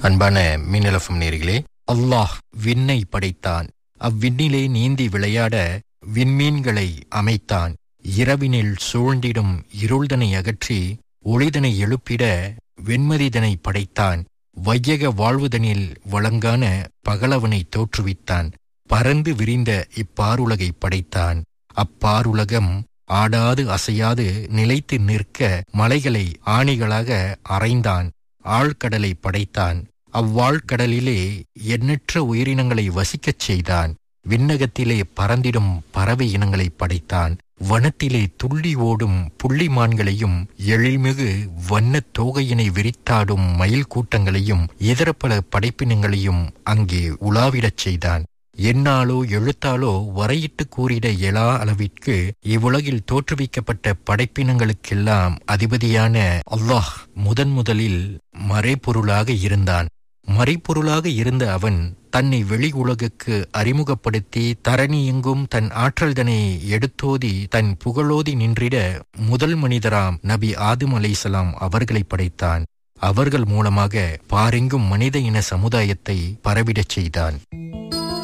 அன்பான மின்னலஃபம் நேர்களே அல்லாஹ் விண்ணை படைத்தான் அவ்விண்ணிலே நீந்தி விளையாட விண்மீன்களை அமைத்தான் இரவினில் சூழ்ந்திடும் இருள்தனை அகற்றி ஒளிதனை எழுப்பிட வெண்மதிதனை படைத்தான் வையக வாழ்வுதனில் வழங்கான பகலவனை தோற்றுவித்தான் பறந்து விரிந்த இப்பாருலகை படைத்தான் அப்பாருலகம் ஆடாது அசையாது நிலைத்து நிற்க மலைகளை ஆணிகளாக அறைந்தான் ஆழ்கடலை படைத்தான் அவ்வாழ்கடலிலே எண்ணற்ற உயிரினங்களை வசிக்கச் செய்தான் விண்ணகத்திலே பறந்திடும் பறவை இனங்களை படைத்தான் வனத்திலே துள்ளி ஓடும் புள்ளிமான்களையும் எழில்மிகு வண்ணத் தோகையினை விரித்தாடும் மயில் கூட்டங்களையும் இதர பல படைப்பினங்களையும் அங்கே உலாவிடச் செய்தான் எண்ணாலோ எழுத்தாலோ வரையிட்டு கூறிட எழா அளவிற்கு இவ்வுலகில் தோற்றுவிக்கப்பட்ட படைப்பினங்களுக்கெல்லாம் அதிபதியான அல்லாஹ் முதன் முதலில் மறைபொருளாக இருந்தான் மறைபொருளாக இருந்த அவன் தன்னை வெளி உலகுக்கு அறிமுகப்படுத்தி தரணி எங்கும் தன் ஆற்றல்தனை எடுத்தோதி தன் புகழோதி நின்றிட முதல் மனிதராம் நபி ஆதும் அலைசலாம் அவர்களை படைத்தான் அவர்கள் மூலமாக பாரெங்கும் மனித இன சமுதாயத்தை பரவிடச் செய்தான்